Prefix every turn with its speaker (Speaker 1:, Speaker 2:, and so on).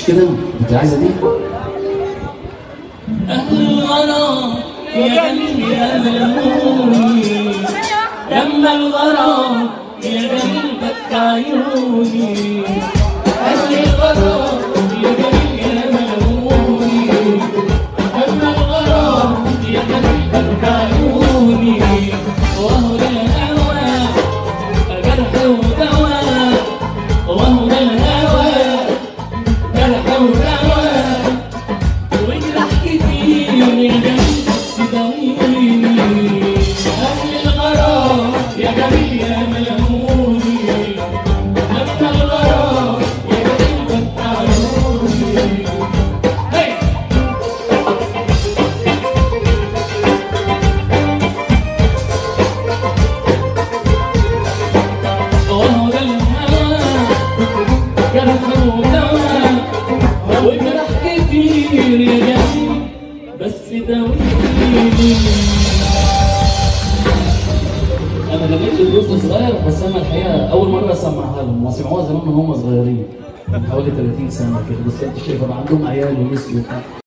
Speaker 1: مش كده انت عايزه دي
Speaker 2: أهل الغرام يا جميل يا ملموني لما الغرام يا جميل بك عيوني أهل الغرام يا جميل يا ملموني لما الغرام يا جميل بك عيوني وهو ده الهوى جرح ودواء وهو ده الهوى جرح ودواء وجرح كتير يا جميل تداويني أهل الغرام يا جميل يا ملموني لما الغرام يا جميل بك عيوني هي وهو ده الهوى جرح ودواء وجرح كتير يا جميل بس داويني
Speaker 1: انا لقيت الجزء صغير بس انا الحقيقه اول مره اسمعها لهم وسمعوها زمان من هم صغيرين من حوالي 30 سنه كده بس انت شايفه بقى عندهم عيال ونسي وبتاع